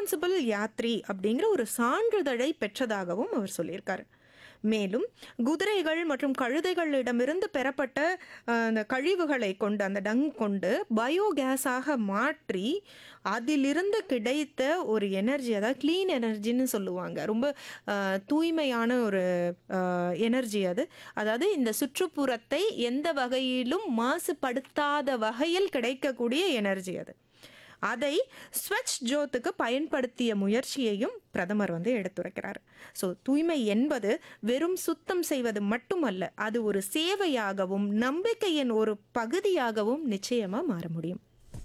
responsible Yatri அப்படிங்கிற ஒரு சான்றிதழை பெற்றதாகவும் அவர் சொல்லியிருக்காரு மேலும் குதிரைகள் மற்றும் கழுதைகளிடமிருந்து பெறப்பட்ட அஹ், அந்த கழிவுகளை கொண்டு அந்த டங் கொண்டு பயோகேஸாக மாற்றி அதிலிருந்து கிடைத்த ஒரு எனர்ஜி அதாவது க்ளீன் எனர்ஜின்னு சொல்லுவாங்க ரொம்ப அஹ், தூய்மையான ஒரு எனர்ஜி அது அதாவது இந்த சுற்றுப்புறத்தை எந்த வகையிலும் மாசுபடுத்தாத வகையில் கிடைக்கக்கூடிய எனர்ஜி அது அதை ஸ்வச் ஜோத்துக்கு பயன்படுத்திய முயற்சியையும் பிரதமர் வந்து எடுத்துரைக்கிறார் ஸோ தூய்மை என்பது வெறும் சுத்தம் செய்வது மட்டுமல்ல அது ஒரு சேவையாகவும் நம்பிக்கையின் ஒரு பகுதியாகவும் நிச்சயமாக மாற முடியும்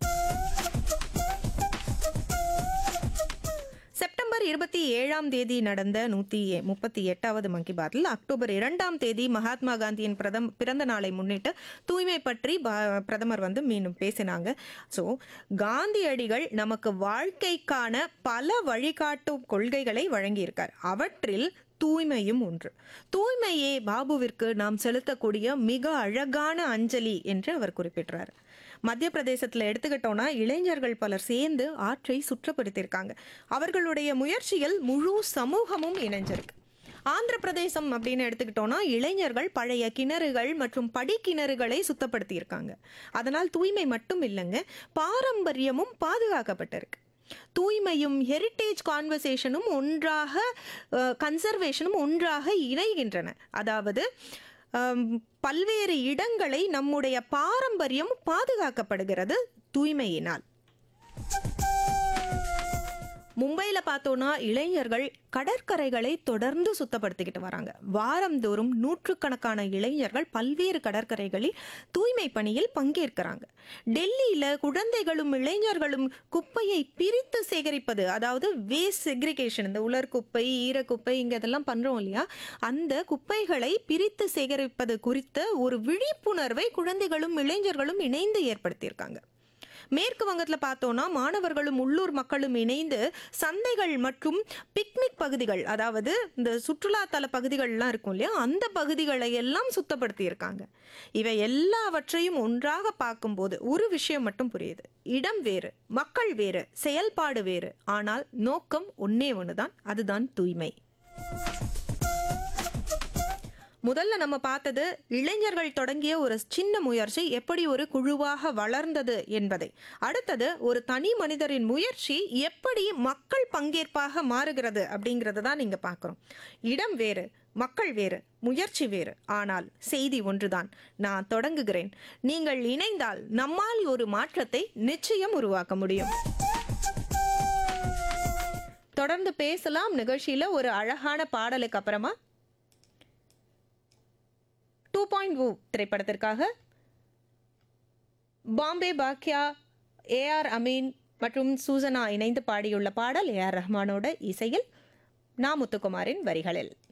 செப்டம்பர் இருபத்தி ஏழாம் தேதி நடந்த நூற்றி முப்பத்தி எட்டாவது மன் கி பாத்தில் அக்டோபர் இரண்டாம் தேதி மகாத்மா காந்தியின் பிரதம் பிறந்த நாளை முன்னிட்டு தூய்மை பற்றி பா- பிரதமர் வந்து மீண்டும் பேசினாங்க ஸோ காந்தியடிகள் நமக்கு வாழ்க்கைக்கான பல வழிகாட்டும் கொள்கைகளை வழங்கியிருக்கார் அவற்றில் தூய்மையும் ஒன்று தூய்மையே பாபுவிற்கு நாம் செலுத்தக்கூடிய மிக அழகான அஞ்சலி என்று அவர் குறிப்பிட்டார் மத்திய பிரதேசத்தில் எடுத்துக்கிட்டோம்னா இளைஞர்கள் பலர் சேர்ந்து ஆற்றை சுற்றப்படுத்தியிருக்காங்க அவர்களுடைய முயற்சியில் முழு சமூகமும் இணைஞ்சிருக்கு ஆந்திர பிரதேசம் அப்படின்னு எடுத்துக்கிட்டோம்னா இளைஞர்கள் பழைய கிணறுகள் மற்றும் படிக்கிணறுகளை சுத்தப்படுத்தியிருக்காங்க அதனால் தூய்மை மட்டும் இல்லைங்க பாரம்பரியமும் பாதுகாக்கப்பட்டிருக்கு தூய்மையும் ஹெரிட்டேஜ் கான்வர்சேஷனும் ஒன்றாக கன்சர்வேஷனும் ஒன்றாக இணைகின்றன அதாவது அம், பல்வேறு இடங்களை நம்முடைய பாரம்பரியம் பாதுகாக்கப்படுகிறது தூய்மையினால் மும்பையில் பார்த்தோன்னா இளைஞர்கள் கடற்கரைகளை தொடர்ந்து சுத்தப்படுத்திக்கிட்டு வராங்க வாரந்தோறும் நூற்றுக்கணக்கான இளைஞர்கள் பல்வேறு கடற்கரைகளில் தூய்மை பணியில் பங்கேற்கிறாங்க டெல்லியில் குழந்தைகளும் இளைஞர்களும் குப்பையை பிரித்து சேகரிப்பது அதாவது வேஸ்ட் செக்ரிகேஷன் இந்த உலர் குப்பை ஈரக்குப்பை இங்கே இதெல்லாம் பண்ணுறோம் இல்லையா அந்த குப்பைகளை பிரித்து சேகரிப்பது குறித்த ஒரு விழிப்புணர்வை குழந்தைகளும் இளைஞர்களும் இணைந்து ஏற்படுத்தியிருக்காங்க மேற்கு வங்கத்தில் பார்த்தோன்னா மாணவர்களும் உள்ளூர் மக்களும் இணைந்து சந்தைகள் மற்றும் பிக்னிக் பகுதிகள் அதாவது இந்த சுற்றுலாத்தல பகுதிகள்லாம் இருக்கும் இல்லையா அந்த பகுதிகளை எல்லாம் சுத்தப்படுத்தி இருக்காங்க இவை எல்லாவற்றையும் ஒன்றாக பார்க்கும்போது ஒரு விஷயம் மட்டும் புரியுது இடம் வேறு மக்கள் வேறு செயல்பாடு வேறு ஆனால் நோக்கம் ஒன்னே ஒன்று தான் அதுதான் தூய்மை முதல்ல நம்ம பார்த்தது இளைஞர்கள் தொடங்கிய ஒரு சின்ன முயற்சி எப்படி ஒரு குழுவாக வளர்ந்தது என்பதை அடுத்தது ஒரு தனி மனிதரின் முயற்சி எப்படி மக்கள் பங்கேற்பாக மாறுகிறது அப்படிங்கிறத தான் நீங்க பார்க்குறோம் இடம் வேறு மக்கள் வேறு முயற்சி வேறு ஆனால் செய்தி ஒன்றுதான் நான் தொடங்குகிறேன் நீங்கள் இணைந்தால் நம்மால் ஒரு மாற்றத்தை நிச்சயம் உருவாக்க முடியும் தொடர்ந்து பேசலாம் நிகழ்ச்சியில ஒரு அழகான பாடலுக்கு அப்புறமா டூ பாயிண்ட் ஓ திரைப்படத்திற்காக பாம்பே பாக்யா ஏஆர் அமீன் மற்றும் சூசனா இணைந்து பாடியுள்ள பாடல் ஏஆர் ரஹ்மானோட இசையில் நா முத்துக்குமாரின் வரிகளில்